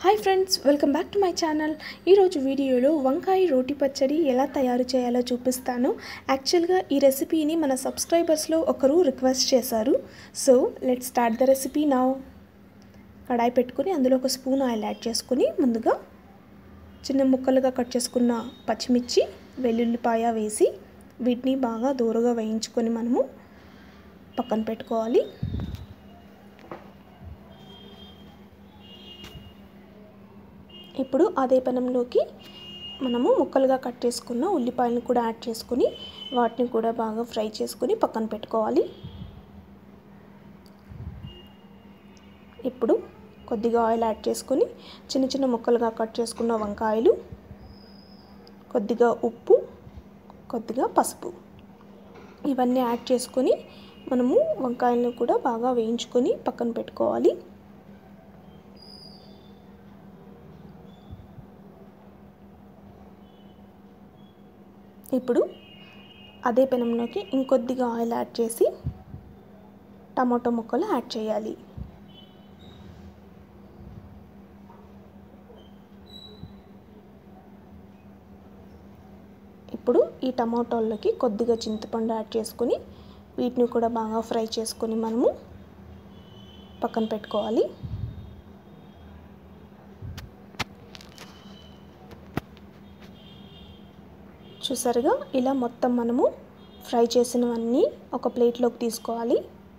hi friends welcome back to my channel ఈరోజు వీడియోలో వంకాయ రోటి పచ్చడి ఎలా తయారు చేయాలో చూపిస్తాను యాక్చువల్గా ఈ రెసిపీని మన సబ్స్క్రైబర్స్లో ఒకరు రిక్వెస్ట్ చేశారు so let start the recipe నా కడాయి పెట్టుకుని అందులో ఒక స్పూన్ ఆయిల్ యాడ్ చేసుకుని ముందుగా చిన్న ముక్కలుగా కట్ చేసుకున్న పచ్చిమిర్చి వెల్లుల్లిపాయ వేసి వీటిని బాగా దూరగా వేయించుకొని మనము పక్కన పెట్టుకోవాలి ఇప్పుడు అదే పెనంలోకి మనము ముక్కలుగా కట్ చేసుకున్న ఉల్లిపాయలను కూడా యాడ్ చేసుకుని వాటిని కూడా బాగా ఫ్రై చేసుకుని పక్కన పెట్టుకోవాలి ఇప్పుడు కొద్దిగా ఆయిల్ యాడ్ చేసుకొని చిన్న చిన్న ముక్కలుగా కట్ చేసుకున్న వంకాయలు కొద్దిగా ఉప్పు కొద్దిగా పసుపు ఇవన్నీ యాడ్ చేసుకొని మనము వంకాయలను కూడా బాగా వేయించుకొని పక్కన పెట్టుకోవాలి ఇప్పుడు అదే పెనంలోకి ఇంకొద్దిగా ఆయిల్ యాడ్ చేసి టమాటో ముక్కలు యాడ్ చేయాలి ఇప్పుడు ఈ టమాటోల్లోకి కొద్దిగా చింతపండు యాడ్ చేసుకొని వీటిని కూడా బాగా ఫ్రై చేసుకొని మనము పక్కన పెట్టుకోవాలి చూసారుగా ఇలా మొత్తం మనము ఫ్రై చేసినవన్నీ ఒక ప్లేట్లోకి తీసుకోవాలి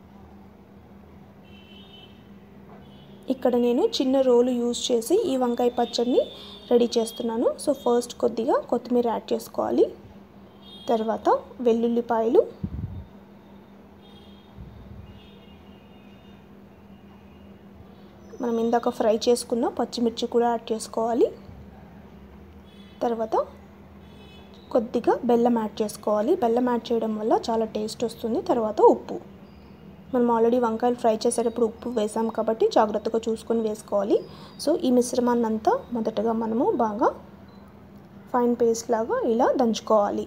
ఇక్కడ నేను చిన్న రోలు యూజ్ చేసి ఈ వంకాయ పచ్చడిని రెడీ చేస్తున్నాను సో ఫస్ట్ కొద్దిగా కొత్తిమీర యాడ్ చేసుకోవాలి తర్వాత వెల్లుల్లిపాయలు మనం ఇందాక ఫ్రై చేసుకున్న పచ్చిమిర్చి కూడా యాడ్ చేసుకోవాలి తర్వాత కొద్దిగా బెల్లం యాడ్ చేసుకోవాలి బెల్లం యాడ్ చేయడం వల్ల చాలా టేస్ట్ వస్తుంది తర్వాత ఉప్పు మనం ఆల్రెడీ వంకాయలు ఫ్రై చేసేటప్పుడు ఉప్పు వేసాం కాబట్టి జాగ్రత్తగా చూసుకొని వేసుకోవాలి సో ఈ మిశ్రమాన్ని అంతా మొదటగా మనము బాగా ఫైన్ పేస్ట్ లాగా ఇలా దంచుకోవాలి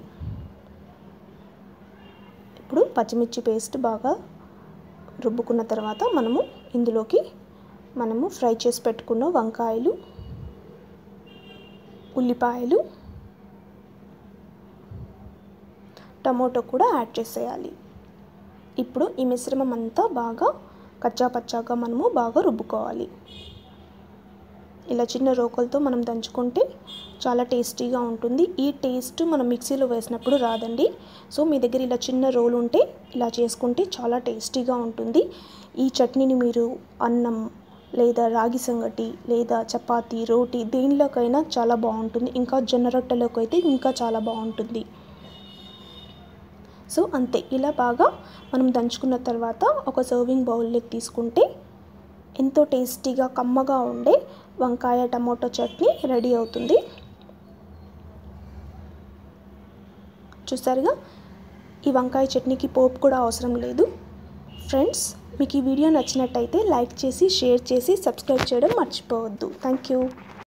ఇప్పుడు పచ్చిమిర్చి పేస్ట్ బాగా రుబ్బుకున్న తర్వాత మనము ఇందులోకి మనము ఫ్రై చేసి పెట్టుకున్న వంకాయలు ఉల్లిపాయలు టమోటో కూడా యాడ్ చేసేయాలి ఇప్పుడు ఈ మిశ్రమం అంతా బాగా కచ్చాపచ్చాగా మనము బాగా రుబ్బుకోవాలి ఇలా చిన్న రోకలతో మనం దంచుకుంటే చాలా టేస్టీగా ఉంటుంది ఈ టేస్ట్ మనం మిక్సీలో వేసినప్పుడు రాదండి సో మీ దగ్గర ఇలా చిన్న రోల్ ఉంటే ఇలా చేసుకుంటే చాలా టేస్టీగా ఉంటుంది ఈ చట్నీని మీరు అన్నం లేదా రాగి సంగటి లేదా చపాతీ రోటీ దేనిలోకైనా చాలా బాగుంటుంది ఇంకా జొన్న రొట్టెలోకి అయితే ఇంకా చాలా బాగుంటుంది సో అంతే ఇలా బాగా మనం దంచుకున్న తర్వాత ఒక సర్వింగ్ బౌల్లోకి తీసుకుంటే ఎంతో టేస్టీగా కమ్మగా ఉండే వంకాయ టమాటో చట్నీ రెడీ అవుతుంది చూసారుగా ఈ వంకాయ చట్నీకి పోపు కూడా అవసరం లేదు ఫ్రెండ్స్ మీకు ఈ వీడియో నచ్చినట్టయితే లైక్ చేసి షేర్ చేసి సబ్స్క్రైబ్ చేయడం మర్చిపోవద్దు థ్యాంక్ యూ